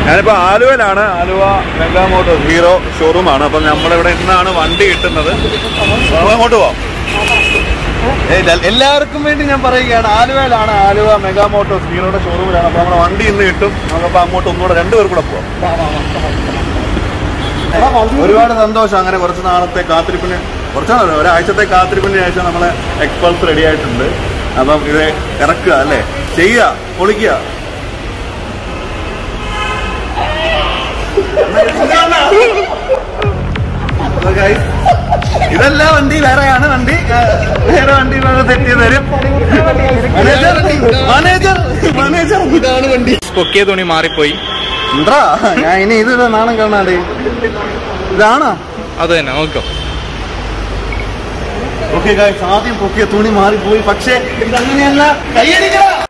ഞാനിപ്പോ ആലുവയിലാണ് Aluva mega motor Hero showroom ആണ് അപ്പൊ നമ്മളിവിടെ ഇന്നാണ് വണ്ടി കിട്ടുന്നത് അപ്പൊ അങ്ങോട്ട് പോവാം ഏയ് ഇല്ല, എല്ലാവർക്കും വേണ്ടി ഞാൻ പറയുകയാണ് ആലുവയിലാണ് ആലുവ മെഗാ മോട്ടോർസ് ഹീറോയുടെ ഷോറൂമിലാണ് അപ്പൊ നമ്മുടെ വണ്ടി ഇന്ന് കിട്ടും നമുക്കപ്പോ അങ്ങോട്ട് ഒന്നുകൂടെ രണ്ടുപേർ കൂടെ പോവാം ഒരുപാട് സന്തോഷം അങ്ങനെ കുറച്ച് നാളത്തെ കാത്തിരിപ്പിന് കുറച്ചാണല്ലോ ഒരാഴ്ചത്തെ കാത്തിരിപ്പിന് ശേഷം നമ്മളെ എക്സ്പൾസ് റെഡി ആയിട്ടുണ്ട് അപ്പം ഇത് ഇറക്കുക അല്ലേ ചെയ്യുക പൊളിക്കുക So guys, ഇതല്ല വണ്ടി വേറെയാണ് വണ്ടി ആ, വേറെ വണ്ടി വേറെ സെറ്റ് ചെയ്ത് തരും മാനേജർ മാനേജർ മാനേജർ ഇതാണ് വണ്ടി പൊക്കിയ തുണി മാറിപ്പോയി എന്താ ഞാൻ ഇനി ഇത് നാണം കാണാണ്ട് ഇതാണോ അത് തന്നെ നോക്കോ ഓക്കെ ഗായ്സ് ആദ്യം പൊക്കിയ തുണി മാറിപ്പോയി പക്ഷേ ഇതങ്ങനെയല്ല കൈയടിക്കടാ